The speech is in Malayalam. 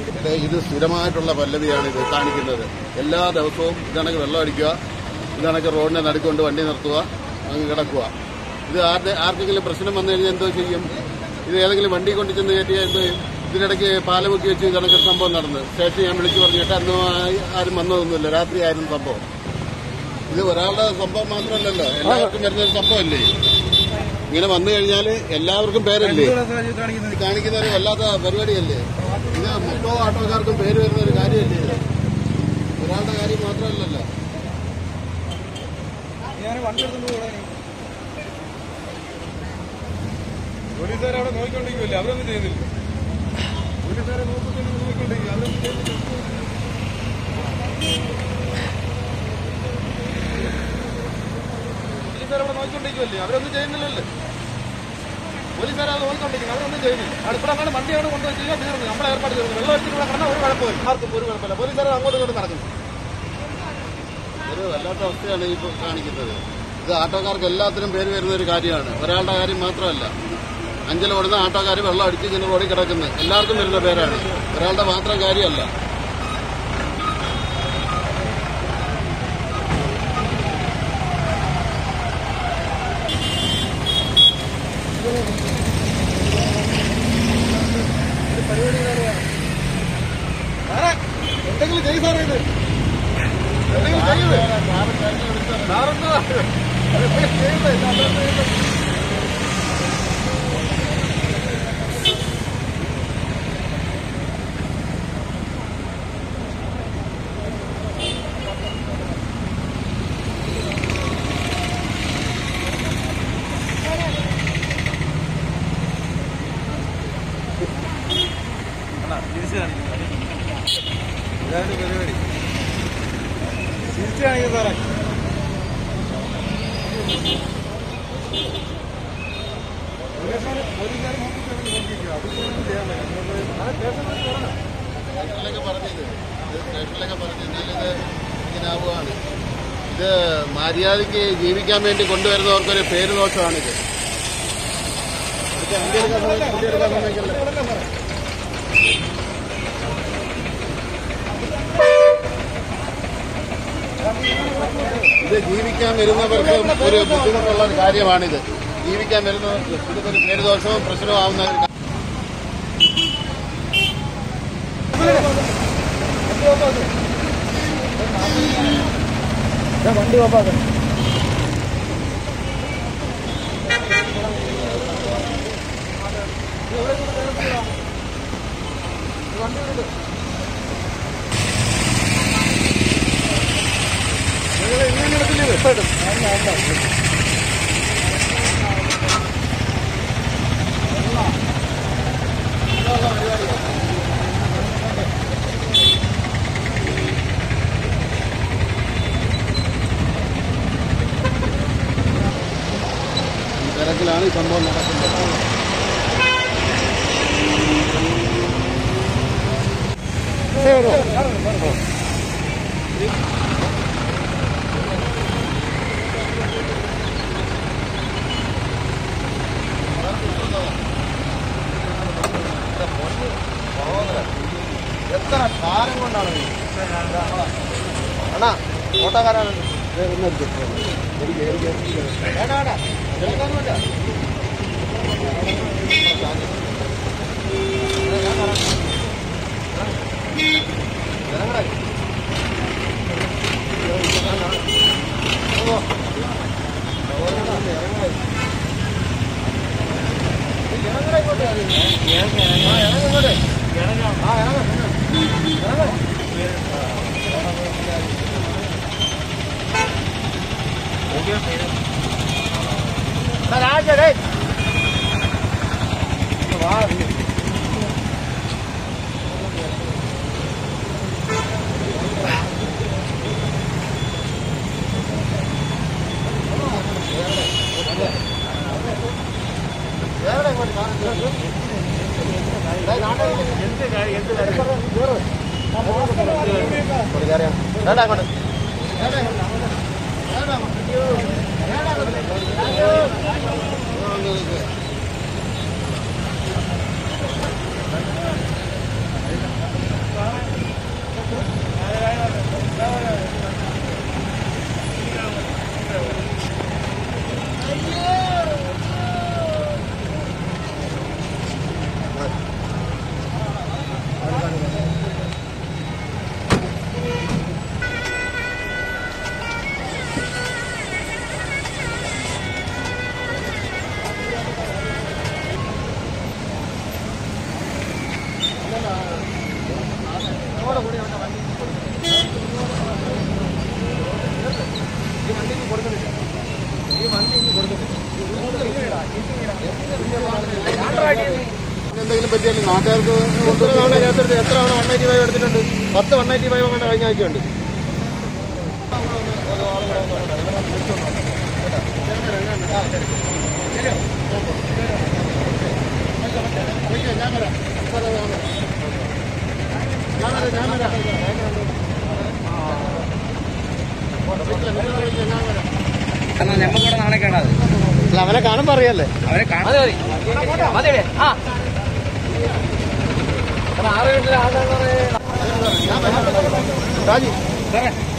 ഇത് ഇത് സ്ഥിരമായിട്ടുള്ള പല്ലവിയാണ് ഇത് കാണിക്കുന്നത് എല്ലാ ദിവസവും ഇതണക്ക് വെള്ളം അടിക്കുക ഇതണക്ക് റോഡിനെ നടുക്കൊണ്ട് വണ്ടി നിർത്തുക അങ്ങ് കിടക്കുക ഇത് ആരുടെ ആർക്കെങ്കിലും പ്രശ്നം വന്നു കഴിഞ്ഞാൽ എന്തോ ചെയ്യും ഇത് ഏതെങ്കിലും വണ്ടി കൊണ്ട് ചെന്ന് കയറ്റിയാൽ എന്തോ ചെയ്യും ഇതിനിടയ്ക്ക് പാലമുക്കി വെച്ച് കണക്ക് സംഭവം നടന്നു സ്റ്റേഷൻ ഞാൻ വിളിച്ചു പറഞ്ഞിട്ട് അന്ന് ആ- ആരും വന്നതൊന്നുമില്ല രാത്രി ആയിരുന്നു സംഭവം ഇത് ഒരാളുടെ സംഭവം മാത്രമല്ലല്ലോ എല്ലാവർക്കും വരുന്ന ഒരു സംഭവമല്ലേ ഇങ്ങനെ വന്നു കഴിഞ്ഞാൽ എല്ലാവർക്കും പേരല്ലേ ഇത് കാണിക്കുന്ന ഒരു വല്ലാത്ത പരിപാടിയല്ലേ ഇത് മുപ്പതോ ആട്ടോക്കാർക്കും പേര് വരുന്ന ഒരു കാര്യമല്ലേ ഇത് ഒരാളുടെ കാര്യം മാത്രമല്ലല്ലോ ഞാൻ വണ്ടി എടുത്തോണ്ട് പോകണേ പോലീസുകാർ അവിടെ നോക്കിക്കൊണ്ടിരിക്കുമല്ലേ അവരൊന്നും ചെയ്യുന്നില്ല പോലീസുകാരെ നോക്കിക്കൊണ്ടിരിക്കും നോക്കിക്കൊണ്ടിരിക്കും അവരൊന്നും ചെയ്യുന്നില്ല പോലീസുകാർ അവിടെ നോക്കിക്കൊണ്ടിരിക്കുമല്ലേ അവരൊന്നും ചെയ്യുന്നില്ലല്ലോ പോലീസുകാർ അത് നോക്കിക്കൊണ്ടിരിക്കും അവരൊന്നും ചെയ്യുന്നില്ല അടുത്ത അങ്ങനെ വണ്ടിയാണ് കൊണ്ടുപോയി ചെയ്യാൻ തീർന്നു നമ്മളെ ഏർപ്പാട് ചെയ്തു വെള്ളം അടിച്ചിട്ടുള്ള കിടന്നാൽ ഒരു കുഴപ്പമില്ല ആർക്കും ഒരു കുഴപ്പമില്ല പോലീസുകാർ അങ്ങോട്ടും ഇങ്ങോട്ടും നടക്കുന്നു ഒരു വല്ലാത്ത അവസ്ഥയാണ് ഈ കാണിക്കുന്നത് ഇത് ആട്ടോക്കാർക്ക് എല്ലാത്തിനും പേര് വരുന്ന ഒരു കാര്യമാണ് ഒരാളുടെ കാര്യം മാത്രമല്ല അഞ്ചൽ ഓടുന്ന ആട്ടോക്കാർ വെള്ളം അടിച്ച് ഇങ്ങനെ റോഡിൽ കിടക്കുന്നത് എല്ലാവർക്കും വരുന്ന പേരാണ് ഒരാളുടെ മാത്രം കാര്യമല്ല സാറേ എന്തെങ്കിലും ചെയ്യ് സാറേ ഇത് എന്തെങ്കിലും ചെയ്യ് സാറെന്താ എന്തെങ്കിലും ചെയ്യണ്ടേ അല്ലാതെ ചെയ്യണ്ടേ? ഇതാണ് പരിപാടി തിരിച്ചു കാണിക്കും സാറേ പോലീസുകാര് പോലീസുകാർ നോക്കിയിട്ട് അതൊന്നും ചെയ്യാൻ പറ്റില്ല അത് സ്റ്റേഷനിൽ പോകണം സ്റ്റേഷനിലൊക്കെ പറഞ്ഞത് ഇത് സ്റ്റേഷനിലൊക്കെ പറഞ്ഞു കഴിഞ്ഞാൽ ഇത് ഇങ്ങനെ ആവുകയാണ് ഇത് മര്യാദയ്ക്ക് ജീവിക്കാൻ വേണ്ടി കൊണ്ടുവരുന്നവർക്കൊരു പേര് ദോഷമാണിത് ഇതൊക്കെ വണ്ടി എടുക്കാൻ സമയം- വണ്ടി എടുക്കാൻ സമ്മതിക്കില്ല. ഇത് ജീവിക്കാൻ വരുന്നവർക്കും ഒരു ബുദ്ധിമുട്ടുള്ള ഒരു കാര്യമാണിത് ജീവിക്കാൻ വരുന്നവർക്ക് ഇതൊക്കെ ഒരു പേരുദോഷവും പ്രശ്നവും ആവുന്ന ഒരു വണ്ടി ഓപ്പാക്കാം ഈ തിരക്കിലാണ് ഈ സംഭവം നടക്കുന്നത് എത്ര കാലം കൊണ്ടാണ് അണ്ണാ ഓട്ടോക്കാരാണ് വേണ്ട വേണ്ട എടുക്കാനൊന്നുമില്ല വേണ്ട അങ്ങോട്ട് നാട്ടുകാർക്ക് എത്ര തവണ കേസെടുത്ത് എത്ര തവണ വൺ എയ്റ്റി ഫൈവ് എടുത്തിട്ടുണ്ട് പത്ത് വൺ എയ്റ്റി ഫൈവ് കൊണ്ട് കഴിഞ്ഞ ആഴ്ചയുണ്ട് കാരണം ഞമ്മക്കൂടെ നാളെ കാണാതെ അല്ല അവനെ കാണുമ്പോ അറിയാല്ലേ അവരെ കാണാതെ മതി മതി ആ ആറ് വീട്ടിലെ ആളാണ് രാജി സാറേ